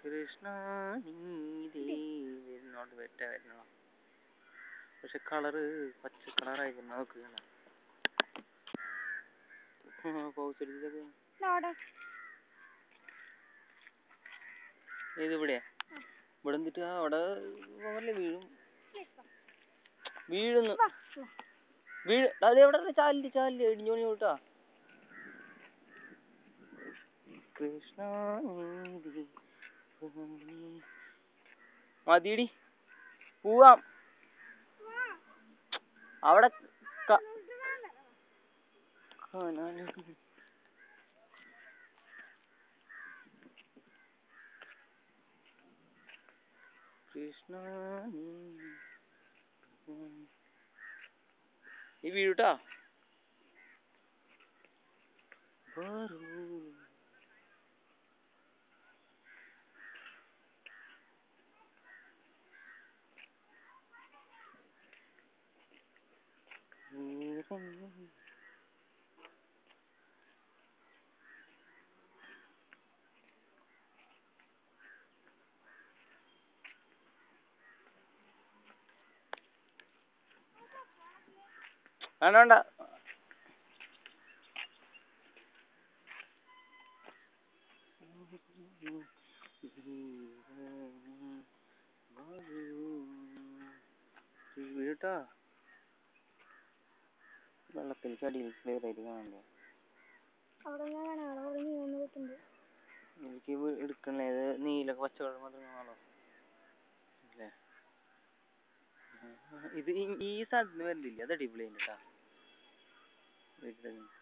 കൃഷ്ണ വരുന്നോണ്ട് വെറ്റ വരുന്നോ പക്ഷെ കളറ് പച്ച കളറായി നോക്ക് പൗസരിച്ചത് ഏത് ഇവിടെയാ ഇവിടെ എന്നിട്ട് അവിടെ പോകല്ലേ വീഴും വീഴുന്നു വീഴ് അത് എവിടെ ചാലില് ചാലില് ഇടിഞ്ഞോണി കൂട്ടാ കൃഷ്ണ നീതി മതിയടി പോവാം അവിടെ ക- കാണാൻ കൃഷ്ണ നീ- നീ വീഴൂട്ടാ വരൂ നീരം വേണ്ട വേണ്ട വീട്ടാ വെള്ളത്തിൽ ചടിയിൽ ക്ലിയർ ആയിട്ട് കാണണ്ടേ അവിടെ ഞാൻ കാണാം അവിടെ നീന്ന് കിട്ടുന്നുണ്ട് എനിക്ക് ഇത് എടുക്കണേ ഇത് നീല പച്ചവെള്ളം മാത്രം കാണാമല്ലോ അല്ലേ ഇത് ഈ- ഈ സ്ഥലത്തിന് വരലില്ല അത് അടിപൊളിയാണ് കേട്ടാ വീട്ടിൽ